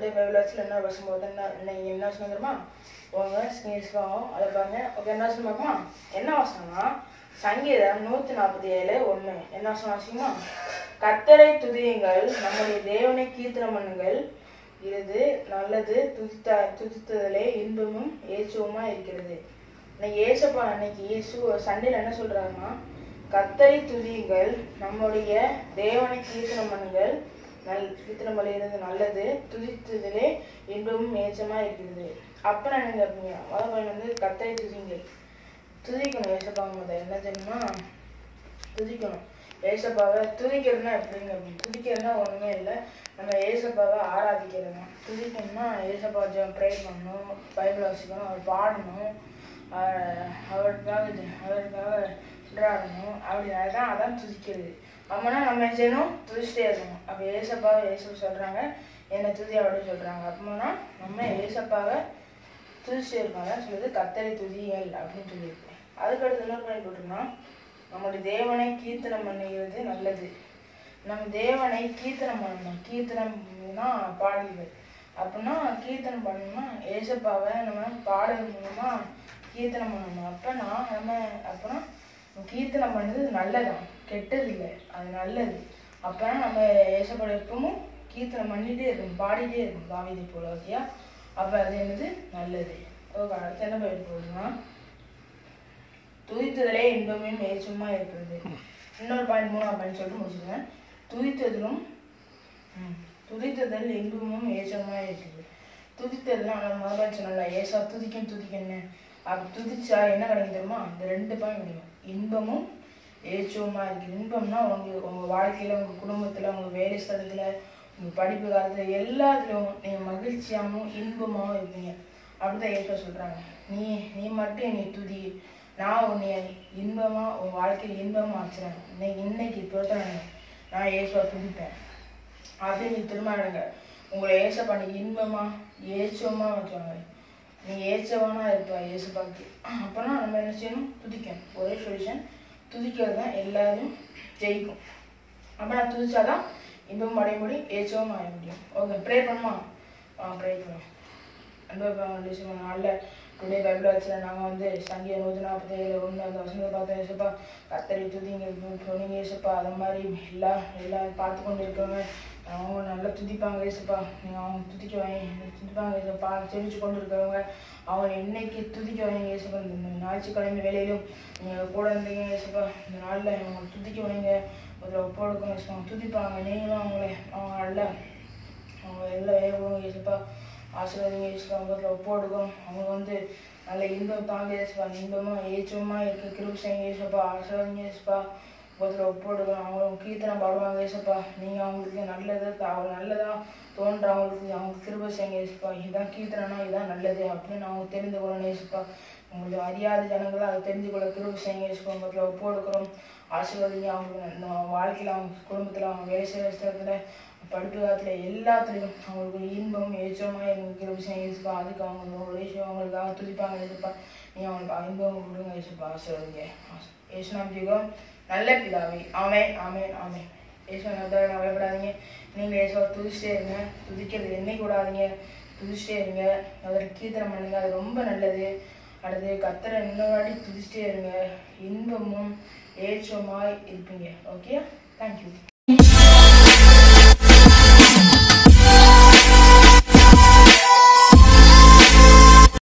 today Bible வச்சு என்ன பேசும்போது என்ன இன்னைக்கு என்ன வசனம் தெரியுமா உங்க ஸ்கிரீன்ஸ் ஆகும் அதை பாருங்க ஓகே என்ன வசனம் பார்க்குமா என்ன வசனம்னா சங்கீதம் நூற்றி நாற்பத்தி ஏழு ஒன்று என்ன வசனம் வாசிக்குமா கத்தரை துதியுங்கள் நம்முடைய தேவனை கீர்த்தனம் பண்ணுங்கள் இது நல்லது துதித்த துதித்ததிலே இன்பமும் ஏச்சுவமா இருக்கிறது இன்னைக்கு ஏசப்பா அன்னைக்கு இயேசு சண்டையில் என்ன சொல்றாருன்னா கத்தரை துதியுங்கள் நம்முடைய தேவனை கீர்த்தனம் பண்ணுங்கள் நல் கீர்த்தனம் பண்ணுகிறது நல்லது துதித்ததிலே இன்பமும் ஏச்சமா இருக்கிறது அப்ப நான் என்ன கேட்பீங்க முதல் வந்து கத்தரை துதியுங்கள் துதிக்கணும் ஏசப்பாங்க முதல் என்ன தெரியுமா துதிக்கணும் ஏசப்பாவை துதிக்கிறதுனா எப்படிங்க அப்படின்னு துதிக்கிறதுனா ஒன்றுமே இல்லை நம்ம ஏசப்பாவை ஆராதிக்கிறது தான் துதிக்கணும்னா ஏசப்பா ஜெபம் ப்ரே பண்ணணும் பைபிள் வாசிக்கணும் அவர் பாடணும் ஆஹ் அவருக்காக ஜெ- அவருக்காக கொண்டாடணும் அப்படி அதான் அதான் துதிக்கிறது அப்போனா நம்ம என்ன செய்யணும் துதிச்சிட்டே இருக்கணும் அப்போ ஏசப்பாவை ஏசப்பா சொல்கிறாங்க என்னை துதி அப்படின்னு சொல்கிறாங்க அப்போனா நம்ம ஏசப்பாவை துதிச்சிட்டே இருக்கோம் அதான் சொல்லுது கத்தரை துதியல் அப்படின்னு சொல்லியிருக்கு அதுக்கடுத்து என்ன பண்ணி போட்டிருக்கோம்னா நம்முடைய தேவனை கீர்த்தனம் பண்ணுகிறது நல்லது நம்ம தேவனை கீர்த்தனம் பண்ணணும் கீர்த்தனம்னா பாடல்கள் அப்படின்னா கீர்த்தனம் பண்ணணும்னா ஏசப்பாவை நம்ம பாடல் மூலமா கீர்த்தனம் பண்ணணும் அப்பனா நம்ம அப்பனா கீர்த்தனம் பண்ணது நல்லதான் கெட்டது இல்லை அது நல்லது அப்பனா நம்ம ஏசப்பாட எப்பவும் கீர்த்தனம் பண்ணிட்டே இருக்கணும் பாடிட்டே இருக்கணும் காவிதை போல ஓகேயா அப்ப அது என்னது நல்லது ஓகே அடுத்து என்ன போயிட்டு போகுதுன்னா துதித்ததிலே இன்பமே மேய்ச்சுமா இருக்கிறது இன்னொரு பாயிண்ட் மூணாவது பாயிண்ட் சொல்லிட்டு முடிச்சுக்கிறேன் துதித்ததிலும் ம், துதித்ததில் இன்பமும் ஏச்சமா இருக்குது துதித்ததுனா நம்ம முதல்ல சொன்னல ஏசா துதிக்கும் துதிக்கன்னு அப்படி துதிச்சா என்ன கிடைக்கும் தெரியுமா இந்த ரெண்டு பாயிண்ட் கிடைக்கும் இன்பமும் ஏச்சுவமா இருக்கு இன்பம்னா உங்க உங்க வாழ்க்கையில உங்க குடும்பத்துல உங்க வேலை ஸ்தலத்துல உங்க படிப்பு காலத்துல எல்லாத்துலயும் நீங்க மகிழ்ச்சியாகவும் இன்பமாகவும் இருப்பீங்க அப்படிதான் ஏசா சொல்றாங்க நீ நீ மட்டும் என்னை துதி நான் உன்னை இன்பமா உன் வாழ்க்கையை இன்பமா ஆச்சுறேன் இன்னைக்கு இன்னைக்கு பொறுத்த நான் ஏசுவா துதிப்பேன் அப்படின்னு நீ திரும்ப உங்களை ஏச பண்ணி இன்பமா ஏச்சமா வச்சுவாங்க நீ ஏச்சவானா இருப்ப ஏசப்பாக்கு அப்பனா நம்ம என்ன செய்யணும் துதிக்கணும் ஒரே சொல்யூஷன் துதிக்கிறது தான் எல்லாரும் ஜெயிக்கும் அப்ப நான் துதிச்சாதான் இன்பம் அடைய முடியும் ஏச்சவும் அடைய முடியும் ஓகே ப்ரே பண்ணுமா ஆ ப்ரே பண்ணுவோம் அன்பு நாளில் டுடே பைபிள் வச்சுல நாங்கள் வந்து சங்கீத நூற்றி நாற்பத்தி ஏழு ஒன்று அந்த வசனத்தை பார்த்தோம் ஏசப்பா கத்தரி துதிங்க சொன்னீங்க ஏசப்பா அது மாதிரி எல்லா எல்லாம் பார்த்து கொண்டு இருக்கவங்க அவங்க நல்லா துதிப்பாங்க ஏசப்பா நீங்கள் அவங்க துதிக்க வைங்க துதிப்பாங்க ஏசப்பா செவிச்சு கொண்டு இருக்கிறவங்க அவங்க என்னைக்கு துதிக்க வைங்க ஏசப்பா இந்த ஞாயிற்றுக்கிழமை வேலையிலும் நீங்கள் கூட இருந்தீங்க ஏசப்பா இந்த நாளில் அவங்க துதிக்க வைங்க ஒரு ஒப்போடுக்கும் ஏசப்பா துதிப்பாங்க நீங்களும் அவங்கள அவங்க நல்லா அவங்க எல்லா வேலைகளும் ஏசப்பா ஆசீர்வாதம் ஏசுப்பா அவங்க ஒப்போடுக்கும் அவங்க வந்து நல்ல இன்பம் தாங்க ஏசுப்பா இன்பமாக ஏச்சமாக இருக்க கிருப்சங்க ஏசப்பா ஆசீர்வாதம் ஏசுப்பா உங்கள் ஒப்போடுக்கும் அவங்க கீர்த்தனம் பாடுவாங்க ஏசப்பா நீங்கள் அவங்களுக்கு நல்லது அவங்க நல்லதாக தோன்ற அவங்களுக்கு அவங்க கிருப செய்யுங்க ஏசுப்பா இதுதான் கீர்த்தனா இதுதான் நல்லது அப்படின்னு அவங்க தெரிந்து கொள்ளணும் ஏசுப்பா உங்களுக்கு அறியாத ஜனங்களும் அதை தெரிஞ்சு கொள்ள கிருப செய்யுங்க ஏசுப்பா உங்களை ஒப்போடுக்கிறோம் ஆசீர்வாதிங்க அவங்க இந்த வாழ்க்கையில் அவங்க குடும்பத்தில் அவங்க வேலை செய்கிற ஸ்தலத்தில் படிப்பு காலத்தில் எல்லாத்துலேயும் அவங்களுக்கு இன்பம் ஏற்றமாக எங்களுக்கு கிருப செய்யுங்க ஏசுப்பா அதுக்கு அவங்க ஒரு விஷயம் அவங்களுக்காக துதிப்பாங்க ஏசுப்பா நீங்கள் அவங்களுக்கு இன்பம் கொடுங்க ஏசுப்பா ஆசீர்வதிங்க ஏசுநாம் ஜீவம் நல்ல பிதாவே ஆமே ஆமே ஆமே ஏசுநாத்தாவை கவலைப்படாதீங்க நீங்கள் ஏசுவா துதிச்சிட்டே இருங்க துதிக்கிறது என்னைக்கு விடாதீங்க துதிச்சிட்டே இருங்க அதற்கு கீர்த்தனம் பண்ணுங்க அது ரொம்ப நல்லது அடுத்து கத்தரை இன்னொரு வாட்டி துதிச்சிட்டே இருங்க இன்பமும் ஏற்றமாய் இருப்பீங்க ஓகே தேங்க்யூ